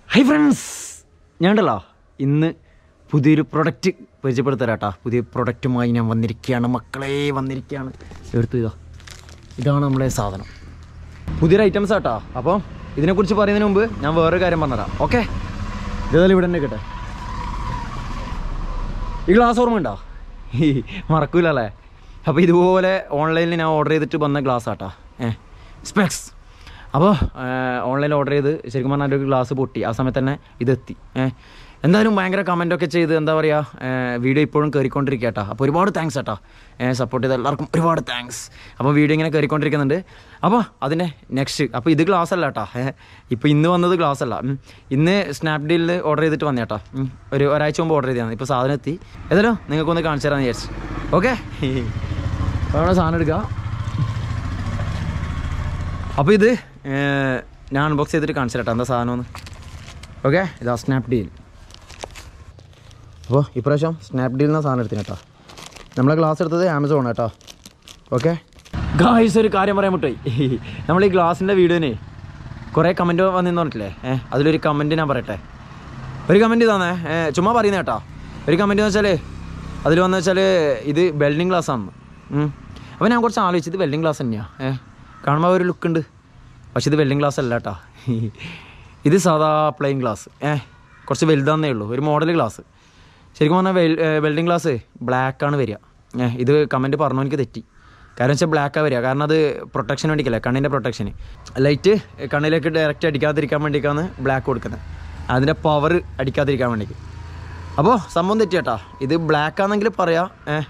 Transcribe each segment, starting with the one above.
Hi friends ഞാനുണ്ടല്ലോ ഇന്ന് പുതിയൊരു പ്രൊഡക്റ്റ് പരിചയപ്പെടുത്തരാട്ടാ പുതിയ പ്രൊഡക്റ്റുമായി ഞാൻ വന്നിരിക്കുകയാണ് മക്കളെ വന്നിരിക്കുകയാണ് എടുത്തു ഇതാ ഇതാണ് നമ്മളെ സാധനം പുതിയൊരു ഐറ്റംസ് ആട്ടാ അപ്പോൾ ഇതിനെക്കുറിച്ച് പറയുന്നതിന് മുമ്പ് ഞാൻ വേറൊരു കാര്യം പറഞ്ഞുതരാം ഓക്കെ ഇതേതായാലും ഇവിടെ തന്നെ കിട്ടെ ഈ ഗ്ലാസ് ഓർമ്മ ഉണ്ടോ മറക്കൂല അല്ലേ അപ്പോൾ ഇതുപോലെ ഓൺലൈനിൽ ഞാൻ ഓർഡർ ചെയ്തിട്ട് വന്ന ഗ്ലാസ് ആട്ടാ ഏ സ്പെക്സ് അപ്പോൾ ഓൺലൈനിൽ ഓർഡർ ചെയ്ത് ശരിക്കും പറഞ്ഞാൽ ഒരു ഗ്ലാസ് പൊട്ടി ആ സമയത്ത് തന്നെ ഇതെത്തി ഏ എന്തായാലും ഭയങ്കര കമൻ്റൊക്കെ ചെയ്ത് എന്താ പറയുക വീഡിയോ ഇപ്പോഴും കയറിക്കൊണ്ടിരിക്കുക കേട്ടോ അപ്പോൾ ഒരുപാട് താങ്ക്സ് കേട്ടോ സപ്പോർട്ട് ചെയ്ത എല്ലാവർക്കും ഒരുപാട് താങ്ക്സ് അപ്പോൾ വീഡിയോ ഇങ്ങനെ കയറിക്കൊണ്ടിരിക്കുന്നുണ്ട് അപ്പോൾ അതിൻ്റെ നെക്സ്റ്റ് അപ്പോൾ ഇത് ഗ്ലാസ് അല്ല കേട്ടോ ഇപ്പോൾ ഇന്ന് വന്നത് ഗ്ലാസ് അല്ല ഉം. ഇന്ന് സ്നാപ്ഡീലിൽ ഓർഡർ ചെയ്തിട്ട് വന്നേ കേട്ടോ ഉം. ഒരു ഒരാഴ്ച മുമ്പ് ഓർഡർ ചെയ്തതാണ് ഇപ്പോൾ സാധനം എത്തി ഏതായാലും നിങ്ങൾക്കൊന്ന് കാണിച്ചു തരാമെന്ന് വിചാരിച്ചു ഓക്കെ അപ്പോൾ നമ്മുടെ സാധനം എടുക്കുക അപ്പോൾ ഇത് ഏർ, ഞാൻ അൺബോക്സ് ചെയ്തിട്ട് കാണിച്ചു തരട്ടെ എന്താ സാധനമെന്ന് ഓക്കെ ഇതാ സ്നാപ്ഡീൽ അപ്പോൾ ഇപ്രാവശ്യം സ്നാപ്ഡീലിൽ നിന്ന് സാധനം എടുത്തിന് കേട്ടോ നമ്മളെ ഗ്ലാസ് എടുത്തത് ആമസോൺ കേട്ടോ ഓക്കെ ഗായ്സ് ഒരു കാര്യം പറയാൻ വിട്ടുപോയി നമ്മൾ ഈ ഗ്ലാസിൻ്റെ വീഡിയോന് കുറേ കമൻറ്റ് വന്നിന്ന് പറഞ്ഞിട്ടില്ലേ ഏഹ് അതിലൊരു കമൻറ്റ് ഞാൻ പറയട്ടെ ഒരു കമൻറ്റ് തന്നെ ചുമ്മാ പറയുന്ന കേട്ടോ ഒരു കമൻറ്റ് എന്ന് വെച്ചാൽ അതിൽ വന്നു വെച്ചാൽ ഇത് വെൽഡിങ് ഗ്ലാസ് ആണ് അപ്പോൾ ഞാൻ കുറച്ച് ആലോചിച്ചത് വെൽഡിങ് ഗ്ലാസ് തന്നെയാണ് ഏഹ് കാണുമ്പോൾ ഒരു ലുക്ക് ഉണ്ട് പക്ഷെ ഇത് വെൽഡിങ് ഗ്ലാസ് അല്ല കേട്ടോ ഇത് സാധാ പ്ലെയിൻ ഗ്ലാസ് ഏഹ് കുറച്ച് വലുതാന്നേ ഉള്ളൂ ഒരു മോഡൽ ഗ്ലാസ് ശരിക്കും പറഞ്ഞാൽ വെൽ വെൽഡിങ് ഗ്ലാസ് ബ്ലാക്ക് ആണ് വരിക ഏഹ് ഇത് കമൻറ്റ് പറഞ്ഞു എനിക്ക് തെറ്റി കാരണം വെച്ചാൽ ബ്ലാക്കാണ് വരിക കാരണം അത് പ്രൊട്ടക്ഷൻ വേണ്ടിക്കല്ലേ കണ്ണിൻ്റെ പ്രൊട്ടക്ഷന് ലൈറ്റ് കണ്ണിലേക്ക് ഡയറക്റ്റ് അടിക്കാതിരിക്കാൻ വേണ്ടിയിട്ടാണ് ബ്ലാക്ക് കൊടുക്കുന്നത് അതിൻ്റെ പവർ അടിക്കാതിരിക്കാൻ വേണ്ടിക്ക് അപ്പോൾ സംഭവം തെറ്റി കേട്ടാ ഇത് ബ്ലാക്ക് ആണെങ്കിൽ പറയാം ഏഹ്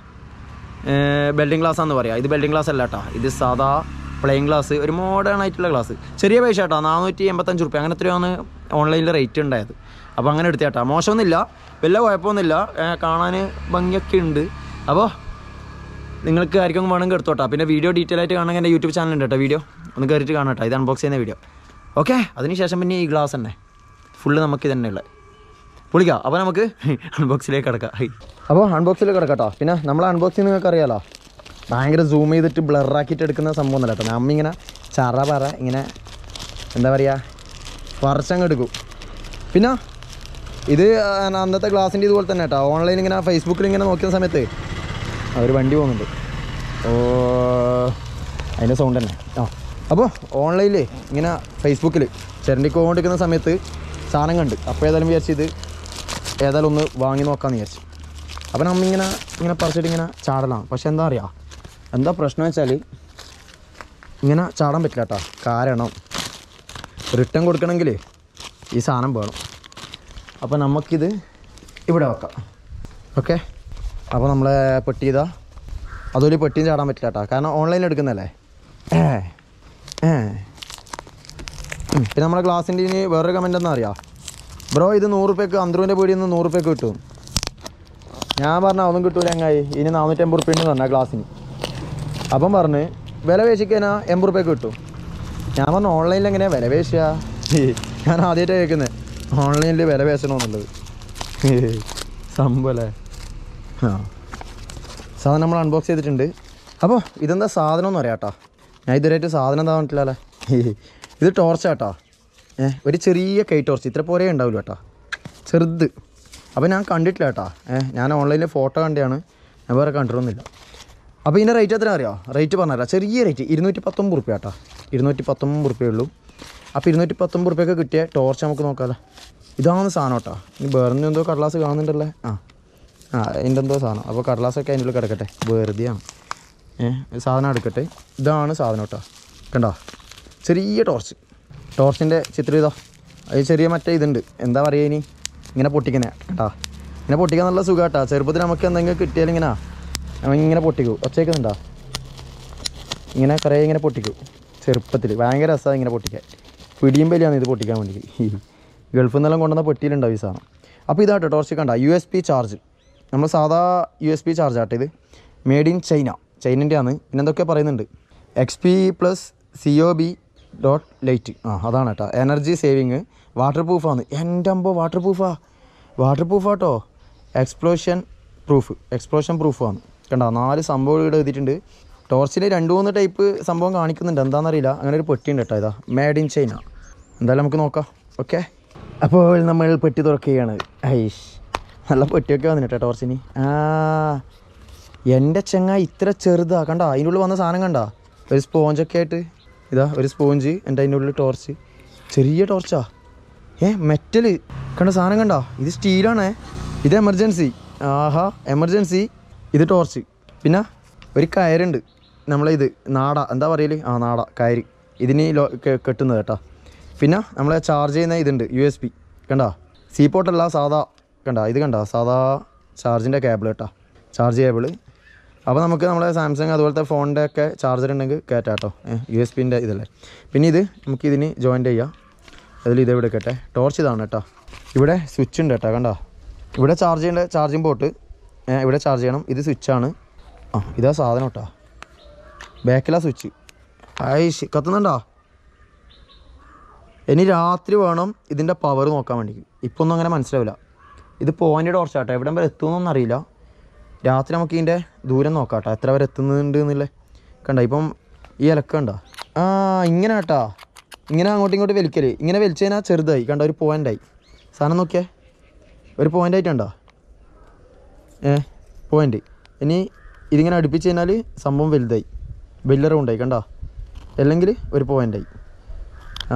ബെൽഡിങ് ഗ്ലാസ് ആണെന്ന് പറയാം ഇത് ബെൽഡിങ് ഗ്ലാസ് അല്ല കേട്ടോ ഇത് സാധാ പ്ലെയിൻ ഗ്ലാസ് ഒരു മോഡേൺ ആയിട്ടുള്ള ഗ്ലാസ് ചെറിയ പൈസ കേട്ടോ നാനൂറ്റി എൺപത്തഞ്ച് റുപ്യ അങ്ങനെ എത്രയാണ് ഓൺലൈനിൽ റേറ്റ് ഉണ്ടായത് അപ്പോൾ അങ്ങനെ എടുത്ത കേട്ടോ മോശമൊന്നുമില്ല വലിയ കുഴപ്പമൊന്നുമില്ല ഏഹ് കാണാൻ ഭംഗിയൊക്കെ ഉണ്ട് അപ്പോൾ നിങ്ങൾക്ക് ആർക്കും വേണമെങ്കിൽ എടുത്തോട്ടാ പിന്നെ വീഡിയോ ഡീറ്റെയിൽ ആയിട്ട് കാണണമെങ്കിൽ എൻ്റെ യൂട്യൂബ് ചാനൽ ഉണ്ട് കേട്ടോ വീഡിയോ ഒന്ന് കയറിയിട്ട് കാണാം കേട്ടോ ഇത് അൺബോക്സ് ചെയ്യുന്ന വീഡിയോ ഓക്കെ അതിനുശേഷം പിന്നെ ഈ ഗ്ലാസ് തന്നെ ഫുള്ള് നമുക്ക് തന്നെ ഉള്ളത് പൊളിക്കാം അപ്പോൾ നമുക്ക് അൺബോക്സിലേക്ക് കിടക്കാം അപ്പോൾ അൺബോക്സിലേക്ക് കിടക്കാം കേട്ടോ പിന്നെ നമ്മൾ അൺബോക്സിങ് നിങ്ങൾക്ക് അറിയാലോ ഭയങ്കര സൂം ചെയ്തിട്ട് ബ്ലറാക്കിയിട്ട് എടുക്കുന്ന സംഭവം ഒന്നല്ല കേട്ടോ നമ്മ ഇങ്ങനെ ചറ പറ ഇങ്ങനെ എന്താ പറയുക വറച്ചങ്ങ് എടുക്കും പിന്നെ ഇത് ആ, അന്നത്തെ ഗ്ലാസിൻ്റെ ഇതുപോലെ തന്നെ കേട്ടോ ഓൺലൈൻ ഇങ്ങനെ ഫേസ്ബുക്കിൽ ഇങ്ങനെ നോക്കിയ സമയത്ത് ആ, ഒരു വണ്ടി പോകുന്നുണ്ട് ഓ അതിൻ്റെ സൗണ്ട് തന്നെ ആ അപ്പോൾ ഓൺലൈനിൽ ഇങ്ങനെ ഫേസ്ബുക്കിൽ ചിരണ്ടിക്കൊണ്ടിരിക്കുന്ന സമയത്ത് സാധനം കണ്ട് അപ്പോൾ ഏതായാലും വിചാരിച്ച് ഇത് ഏതായാലും ഒന്ന് വാങ്ങി നോക്കാമെന്ന് വിചാരിച്ചു അപ്പോൾ നമ്മ ഇങ്ങനെ ഇങ്ങനെ പറിച്ചിട്ട് ഇങ്ങനെ ചാടലാണ് പക്ഷെ എന്താ അറിയാ എന്താ പ്രശ്നം വെച്ചാൽ ഇങ്ങനെ ചാടാൻ പറ്റില്ല കേട്ടോ കാരണം റിട്ടേൺ കൊടുക്കണമെങ്കിൽ ഈ സാധനം വേണം അപ്പോൾ നമുക്കിത് ഇവിടെ വെക്കാം ഓക്കെ അപ്പോൾ നമ്മളെ പെട്ടി ഇതാ അതൊരു പെട്ടിയും ചാടാൻ പറ്റില്ല കേട്ടോ കാരണം ഓൺലൈനിൽ എടുക്കുന്നതല്ലേ ഏ ഏ ഉം. പിന്നെ നമ്മുടെ ക്ലാസ്സിൻ്റെ ഇനി വേറൊരു കമൻ്റ് എന്താ അറിയാം ബ്രോ ഇത് നൂറ് റുപ്യക്ക് അന്തരൂൻ്റെ പീടിയിൽ നിന്ന് നൂറ് റുപ്യക്ക് കിട്ടും ഞാൻ പറഞ്ഞ അതൊന്നും കിട്ടൂല എങ്ങായി ഇനി നാനൂറ്റമ്പത് റുപ്യ പറഞ്ഞ ക്ലാസ്സിന് അപ്പം പറഞ്ഞ് വില പേശിക്കാനാ എൺപത് റുപ്യക്ക് കിട്ടും ഞാൻ പറഞ്ഞു ഓൺലൈനിൽ എങ്ങനെയാ വില പേശുക ഞാൻ ആദ്യമായിട്ടാണ് കേൾക്കുന്നത് ഓൺലൈനിൽ വില പേശണമെന്നുള്ളത് സംഭവല്ലേ ആ സാധനം നമ്മൾ അൺബോക്സ് ചെയ്തിട്ടുണ്ട് അപ്പോൾ ഇതെന്താ സാധനം എന്ന് പറയാം കേട്ടോ ഞാൻ ഇതുവരെയായിട്ട് സാധനം എന്താ പറഞ്ഞിട്ടില്ലല്ലേ ഇത് ടോർച്ചാട്ടോ ഏ ഒരു ചെറിയ കൈ ടോർച്ച് ഇത്ര പോരേ ഉണ്ടാവില്ല കേട്ടോ ചെറുത് അപ്പോൾ ഞാൻ കണ്ടിട്ടില്ല കേട്ടോ ഏ ഞാൻ ഓൺലൈനിൽ ഫോട്ടോ കണ്ടാണ് ഞാൻ വേറെ കണ്ടിട്ടൊന്നുമില്ല അപ്പോൾ ഇതിൻ്റെ റേറ്റ് എത്ര അറിയോ റേറ്റ് പറഞ്ഞുതരാം ചെറിയ റേറ്റ് ഇരുന്നൂറ്റി പത്തൊമ്പത് റുപ്യ കേട്ടോ ഇരുന്നൂറ്റി പത്തൊമ്പത് റുപ്യ ഉള്ളൂ അപ്പോൾ ഇരുന്നൂറ്റി പത്തൊമ്പത് റുപ്യൊക്കെ കിട്ടിയ ടോർച്ച് നമുക്ക് നോക്കാമല്ലോ ഇതാണ് സാധനം കേട്ടോ ഇനി വേറെ എന്തോ കടലാസ് കാണുന്നുണ്ടല്ലേ ആ ആ അതിൻ്റെ എന്തോ സാധനം അപ്പോൾ കടലാസൊക്കെ അതിൻ്റെ ഉള്ളിൽ കിടക്കട്ടെ വെറുതെയാണ് ഏഹ് സാധനം എടുക്കട്ടെ ഇതാണ് സാധനം കേട്ടോ കണ്ടോ ചെറിയ ടോർച്ച് ടോർച്ചിൻ്റെ ചിത്രം ഇതാ അത് ചെറിയ മറ്റേ ഇതുണ്ട് എന്താ പറയുക ഇനി ഇങ്ങനെ പൊട്ടിക്കുന്നേ കേട്ടോ ഇങ്ങനെ പൊട്ടിക്കാൻ നല്ല സുഖം കേട്ടോ ചെറുപ്പത്തിൽ നമുക്ക് എന്തെങ്കിലും കിട്ടിയാൽ ഇങ്ങനെ നമ്മൾ ഇങ്ങനെ പൊട്ടിക്കും ഒച്ചയ്ക്കുന്നുണ്ടോ ഇങ്ങനെ കുറേ ഇങ്ങനെ പൊട്ടിക്കും ചെറുപ്പത്തിൽ ഭയങ്കര രസമാണ് ഇങ്ങനെ പൊട്ടിക്കാൻ പിടിയും വലിയാണ് ഇത് പൊട്ടിക്കാൻ വേണ്ടി ഗൾഫിൽ നിന്നെല്ലാം കൊണ്ടുവന്ന പെട്ടിയിലുണ്ടാവും ഈ സാധനം അപ്പോൾ ഇതാട്ടോ ടോർച്ച് കണ്ട യു എസ് പി ചാർജ് നമ്മൾ സാധാ യു എസ് പി ചാർജ് ആട്ടോ ഇത് മെയ്ഡ് ഇൻ ചൈന ചൈനൻ്റെ ആണ് പിന്നെ എന്തൊക്കെ പറയുന്നുണ്ട് X P plus C O B dot light ആ അതാണ് കേട്ടോ എനർജി സേവിങ് വാട്ടർ പ്രൂഫാണ് എൻ്റെ അമ്പോ വാട്ടർ പ്രൂഫാ വാട്ടർ പ്രൂഫാട്ടോ എക്സ്പ്ലോഷൻ പ്രൂഫ് എക്സ്പ്ലോഷൻ പ്രൂഫാണ് കണ്ടോ നാല് സംഭവം ഇവിടെ എഴുതിയിട്ടുണ്ട് ടോർച്ചിൽ രണ്ട് മൂന്ന് ടൈപ്പ് സംഭവം കാണിക്കുന്നുണ്ട് എന്താണെന്നറിയില്ല അങ്ങനെ ഒരു പെട്ടി ഉണ്ട് കേട്ടോ ഇതാ മേഡ് ഇൻ ചൈന എന്തായാലും നമുക്ക് നോക്കാം ഓക്കെ അപ്പോൾ നമ്മൾ പെട്ടി തുറക്കുകയാണ് ഐഷ് നല്ല പെട്ടിയൊക്കെ വന്നിട്ട് ടോർച്ചിന് ആ എൻ്റെ ചെങ്ങ ഇത്ര ചെറുതാ കണ്ട അതിൻ്റെ ഉള്ളിൽ വന്ന സാധനം കണ്ട ഒരു സ്പോഞ്ചൊക്കെ ആയിട്ട് ഇതാ ഒരു സ്പോഞ്ച് എൻ്റെ അതിൻ്റെ ഉള്ളിൽ ടോർച്ച് ചെറിയ ടോർച്ചാ ഏ മെറ്റല് കണ്ട സാധനം കണ്ട ഇത് സ്റ്റീലാണേ ഇത് എമർജൻസി ആഹാ എമർജൻസി ഇത് ടോർച്ച് പിന്നെ ഒരു കയറുണ്ട് നമ്മളെ ഇത് നാട എന്താ പറയല് ആ നാട കയറ് ഇതിന് ലോ കെ- കെട്ടുന്നത് കേട്ടോ പിന്നെ നമ്മളെ ചാർജ് ചെയ്യുന്ന ഇതുണ്ട് യു എസ് പി കണ്ട സി പോർട്ടല്ല സാധാ കണ്ട ഇത് കണ്ട സാധാ ചാർജിൻ്റെ കേബിൾ കേട്ടോ ചാർജ് കേബിള് അപ്പോൾ നമുക്ക് നമ്മളെ സാംസങ് അതുപോലത്തെ ഫോണിൻ്റെ ഒക്കെ ചാർജർ ഉണ്ടെങ്കിൽ കയറ്റാം കേട്ടോ യു എസ് പിൻ്റെ ഇതല്ലേ പിന്നെ ഇത് നമുക്ക് ഇതിന് ജോയിൻ്റ് ചെയ്യാം അതിൽ ഇത് ഇവിടെ വെക്കട്ടെ ടോർച്ച് ഇതാണ് കേട്ടോ ഇവിടെ സ്വിച്ച് ഉണ്ട് കേട്ടോ കണ്ടോ ഇവിടെ ചാർജ് ചെയ്യേണ്ട ചാർജിങ് പോർട്ട് ഇവിടെ ചാർജ് ചെയ്യണം ഇത് സ്വിച്ചാണ് ആ ഇതാ സാധനം കേട്ടോ ബാക്കിലാ സ്വിച്ച് ഐ കത്തുന്നുണ്ടോ ഇനി രാത്രി വേണം ഇതിൻ്റെ പവർ നോക്കാൻ വേണ്ടി ഇപ്പോൾ ഒന്നും അങ്ങനെ മനസ്സിലാവില്ല ഇത് പോയിൻ്റ് ടോർച്ചാട്ടോ എവിടം വരെ എത്തുമെന്നൊന്നും അറിയില്ല രാത്രി നമുക്ക് ഇതിൻ്റെ ദൂരം നോക്കാം കേട്ടോ എത്ര വരെ എത്തുന്നുണ്ട് എന്നില്ലേ കണ്ട ഇപ്പം ഈ ഇലക്ക കണ്ട ആ ഇങ്ങനെ കേട്ടാ ഇങ്ങനെ അങ്ങോട്ടും ഇങ്ങോട്ടും വലിക്കല് ഇങ്ങനെ വലിച്ചു കഴിഞ്ഞാൽ ചെറുതായി കണ്ട ഒരു പോയിൻ്റായി സാധനം നോക്കിയേ ഒരു പോയിൻ്റ് ആയിട്ടുണ്ടോ ഏ പോയിൻ്റ് ഇനി ഇതിങ്ങനെ അടുപ്പിച്ച് കഴിഞ്ഞാൽ സംഭവം വലുതായി വലിയ റൗണ്ടായി കണ്ടോ അല്ലെങ്കിൽ ഒരു പോയിൻ്റായി ആ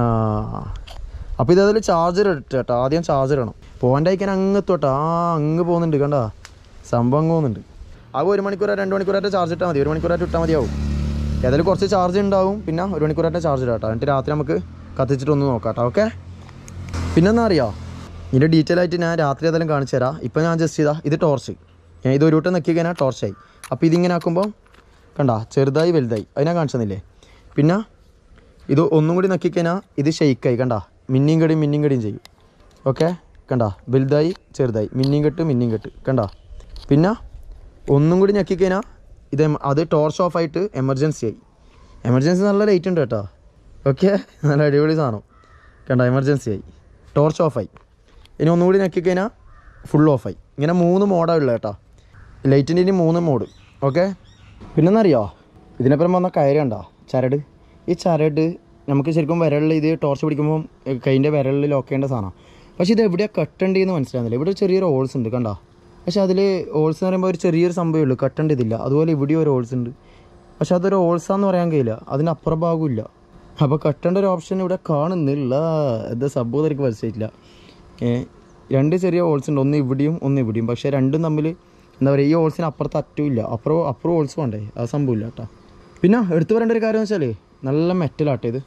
അപ്പോൾ ഇത് അതിൽ ചാർജർ ഇട്ട് കേട്ടോ ആദ്യം ചാർജർ ഇടണം പോയിൻ്റ് അയക്കാൻ അങ്ങ് എത്തോട്ടോ ആ അങ്ങ് പോകുന്നുണ്ട് കണ്ടാ സംഭവം അങ്ങ് പോകുന്നുണ്ട് ആകെ ഒരു മണിക്കൂറോ രണ്ട് മണിക്കൂറായിട്ട് ചാർജ് ഇട്ടാൽ മതി ഒരു മണിക്കൂറായിട്ട് ഇട്ടാൽ മതിയാവും ഏതായാലും കുറച്ച് ചാർജ് ഉണ്ടാവും പിന്നെ ഒരു മണിക്കൂറായിട്ട് ചാർജ് ഇടാം കേട്ടോ എന്നിട്ട് രാത്രി നമുക്ക് കത്തിച്ചിട്ട് ഒന്ന് നോക്കാം കേട്ടോ ഓക്കെ പിന്നെ എന്നാ അറിയോ ഇതിൻ്റെ ഡീറ്റെയിൽ ആയിട്ട് ഞാൻ രാത്രി ഏതായാലും കാണിച്ചു തരാം ഇപ്പം ഞാൻ ജസ്റ്റ് ചെയ്താ ഇത് ടോർച്ച് ഞാൻ ഇത് ഒരു വട്ടം നോക്കി കഴിഞ്ഞാൽ ടോർച്ചായി അപ്പോൾ ഇതിങ്ങനെ ആക്കുമ്പോൾ കണ്ട ചെറുതായി വലുതായി അത് ഞാൻ കാണിച്ചു തന്നില്ലേ പിന്നെ ഇത് ഒന്നും കൂടി നക്കിക്കഴിഞ്ഞാൽ ഇത് ഷെയ്ക്കായി കണ്ട മിന്നിയും കടിയും മിന്നിയും കടിയും ചെയ്യും ഓക്കെ കണ്ട വലുതായി ചെറുതായി മിന്നിയും കെട്ട് മിന്നിയും കെട്ട് കണ്ട പിന്നെ ഒന്നും കൂടി ഞെക്കിക്കഴിഞ്ഞാൽ ഇത് എം- അത് ടോർച്ച് ഓഫ് ആയിട്ട് എമർജൻസി ആയി എമർജൻസി നല്ല ലൈറ്റ് ഉണ്ട് കേട്ടോ ഓക്കെ നല്ല അടിപൊളി സാധനം കണ്ട എമർജൻസി ആയി ടോർച്ച് ഓഫായി ഇനി ഒന്നുകൂടി ഞെക്കിക്കഴിഞ്ഞാൽ ഫുൾ ഓഫായി ഇങ്ങനെ മൂന്ന് മോഡാണ് ഉള്ളത് കേട്ടോ ലൈറ്റിൻ്റെ ഇനി മൂന്ന് മോഡ് ഓക്കെ പിന്നെന്നറിയോ ഇതിനപ്പുറം വന്ന കയറുണ്ടോ ചരട് ഈ ചരട് നമുക്ക് ശരിക്കും വിരലിൽ ഇത് ടോർച്ച് പിടിക്കുമ്പോൾ കൈൻ്റെ വിരലിൽ ലോക്ക് ചെയ്യേണ്ട സാധനമാണ് പക്ഷേ ഇത് എവിടെയാണ് കട്ടേണ്ടതെന്ന് മനസ്സിലാകുന്നില്ല ഇവിടെ ചെറിയൊരു ഹോൾസ് ഉണ്ട് കണ്ടോ പക്ഷെ അതിൽ ഹോൾസ് എന്ന് പറയുമ്പോൾ ഒരു ചെറിയൊരു സംഭവമേ ഉള്ളൂ കട്ടേണ്ടതില്ല അതുപോലെ ഇവിടെ ഒരു ഹോൾസ് ഉണ്ട് പക്ഷെ അതൊരു ഹോൾസാന്ന് പറയാൻ കഴിയില്ല അതിന് അപ്പുറ ഭാഗമില്ല അപ്പോൾ കട്ടേണ്ട ഒരു ഓപ്ഷൻ ഇവിടെ കാണുന്നില്ല എന്താ സംഭവം എനിക്ക് മനസ്സിലായിട്ടില്ല ഏ, രണ്ട് ചെറിയ ഹോൾസ് ഉണ്ട് ഒന്ന് ഇവിടെയും ഒന്ന് ഇവിടെയും പക്ഷേ രണ്ടും തമ്മിൽ എന്താ പറയുക ഈ ഹോൾസിന് അപ്പുറത്ത് അറ്റവും ഇല്ല അപ്പുറം അപ്പുറം ഹോൾസ് വേണ്ടേ ആ സംഭവമില്ല കേട്ടോ പിന്നെ എടുത്തു പറയേണ്ട ഒരു കാര്യം എന്ന് വെച്ചാൽ നല്ല മെറ്റലാട്ടോ ഇത്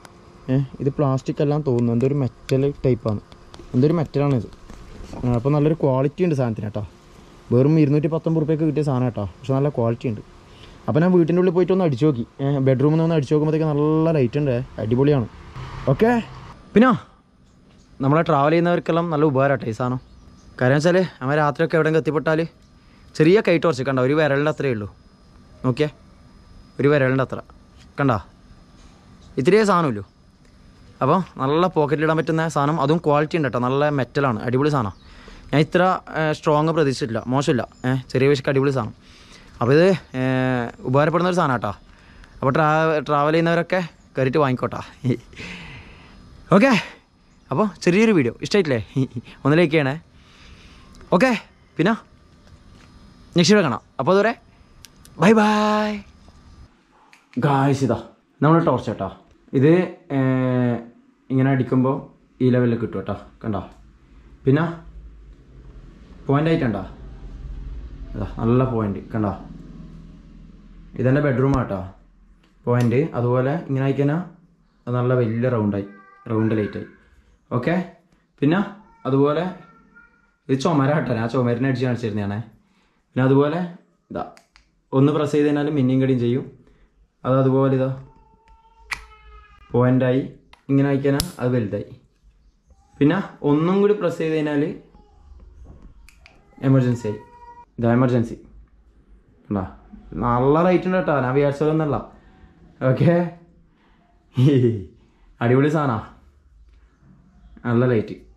ഏ ഇത് പ്ലാസ്റ്റിക് എല്ലാം തോന്നുന്നു എന്തൊരു മെറ്റൽ ടൈപ്പാണ് എന്തൊരു മെറ്റലാണിത് അപ്പോൾ നല്ലൊരു ക്വാളിറ്റി ഉണ്ട് സാധനത്തിന് കേട്ടോ വെറും ഇരുന്നൂറ്റി പത്തൊമ്പത് റുപ്യക്ക് കിട്ടിയ സാധനം കേട്ടോ പക്ഷെ നല്ല ക്വാളിറ്റി ഉണ്ട് അപ്പോൾ ഞാൻ വീട്ടിൻ്റെ ഉള്ളിൽ പോയിട്ട് ഒന്ന് അടിച്ചു നോക്കി ബെഡ്റൂമിൽ നിന്ന് ഒന്ന് അടിച്ചു നോക്കുമ്പോഴത്തേക്ക് നല്ല ലൈറ്റ് ഉണ്ട് അടിപൊളിയാണ് ഓക്കെ പിന്നെ നമ്മളെ ട്രാവൽ ചെയ്യുന്നവർക്കെല്ലാം നല്ല ഉപകാരമാട്ടെ ഈ സാധനം കാര്യം വെച്ചാൽ നമ്മൾ രാത്രിയൊക്കെ എവിടെയെങ്കിലും എത്തിപ്പെട്ടാൽ ചെറിയ കൈ ടോർച്ച് കണ്ട ഒരു വിരലിൻ്റെ അത്രയേ ഉള്ളൂ നോക്കിയേ ഒരു വിരലിൻ്റെ അത്ര കണ്ട ഇത്തിരിയേ സാധനമില്ലൂ അപ്പോൾ നല്ല പോക്കറ്റിലിടാൻ പറ്റുന്ന സാധനം അതും ക്വാളിറ്റി ഉണ്ട് കേട്ടോ നല്ല മെറ്റലാണ് അടിപൊളി സാധനം ഞാൻ ഇത്ര സ്ട്രോങ് പ്രതീക്ഷിച്ചിട്ടില്ല മോശമില്ല ഏഹ് ചെറിയ വിഷക്ക് അടിപൊളി സാധനം അപ്പോൾ ഇത് ഏഹ്, ഉപകാരപ്പെടുന്ന ഒരു സാധനം കേട്ടോ അപ്പോൾ ട്രാ ട്രാവൽ ചെയ്യുന്നവരൊക്കെ കയറിയിട്ട് വാങ്ങിക്കോട്ടാ ഓക്കെ അപ്പോൾ ചെറിയൊരു വീഡിയോ ഇഷ്ടമായിട്ടില്ലേ ഒന്ന് ലൈക്ക് ചെയ്യണേ ഓക്കെ പിന്നെ നെക്സ്റ്റ് വീഡിയോ കാണാം അപ്പോൾ അതുവരെ ബൈ ബൈ ഗായ്സ് ഇതാ നമ്മുടെ ടോർച്ച് കേട്ടോ ഇത് ഏർ, ഇങ്ങനെ അടിക്കുമ്പോൾ ഈ ലെവലിൽ കിട്ടും കേട്ടോ കണ്ടോ പിന്നെ പോയിൻ്റ് ആയിട്ടുണ്ടോ അതാ നല്ല പോയിൻ്റ് കണ്ടോ ഇതെൻ്റെ ബെഡ്റൂം ആട്ടോ പോയിൻ്റ് അതുപോലെ ഇങ്ങനെ ആയിക്കഴിഞ്ഞാൽ അത് നല്ല വലിയ റൗണ്ടായി റൗണ്ട് ലൈറ്റായി ഓക്കെ പിന്നെ അതുപോലെ ഇത് ചുമരാട്ടോ ഞാൻ ചുമരിനെ അടിച്ച് കാണിച്ചിരുന്നതാണേ പിന്നെ അതുപോലെ ഇതാ ഒന്ന് പ്രസ് ചെയ്ത് കഴിഞ്ഞാൽ മിന്നിയും കടിയും ചെയ്യും അത് അതുപോലെ ഇതാ പോയിൻ്റായി ഇങ്ങനെ ആയിക്കഴിഞ്ഞാൽ അത് വലുതായി പിന്നെ ഒന്നും കൂടി പ്രസ് ചെയ്ത് കഴിഞ്ഞാൽ എമർജൻസി ആയി ഇതാ എമർജൻസി കണ്ടാ നല്ല റേറ്റ് ഉണ്ട് കേട്ടോ ഞാൻ വിചാരിച്ചതൊന്നല്ല ഓക്കെ അടിപൊളി സാധനമാണ് നല്ല റേറ്റ്